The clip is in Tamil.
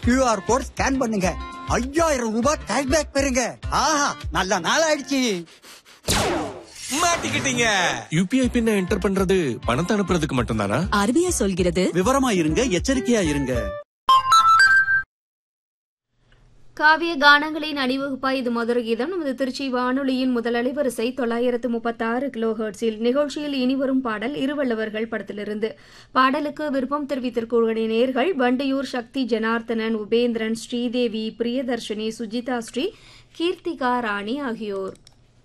கியூஆர் கோட் ஸ்கேன் பண்ணுங்க ஐயாயிரம் ரூபாய் கேஷ்பேக் பெறுங்க ஆஹா நல்ல நாள் ஆயிடுச்சு மாட்டிக்கிட்டீங்க யூபிஐ பின்ன என்டர் பண்றது பணத்தை அனுப்புறதுக்கு மட்டும்தானா ஆர்பிஐ சொல்கிறது விவரமா இருங்க எச்சரிக்கையா இருங்க காவிய கானங்களின் அணிவகுப்பாய் இது மதுரை கீதம் நமது திருச்சி வானொலியின் முதல் அலைவரிசை தொள்ளாயிரத்து முப்பத்தாறு கிலோ ஹெர்ட்ஸில் நிகழ்ச்சியில் இனிவரும் பாடல் இருவல்லவர்கள் படத்திலிருந்து பாடலுக்கு விருப்பம் தெரிவித்திருக்கூடிய நேர்கள் வண்டியூர் சக்தி ஜனார்த்தனன் உபேந்திரன் ஸ்ரீதேவி பிரியதர்ஷினி சுஜிதா ஸ்ரீ கீர்த்திகா ராணி ஆகியோர்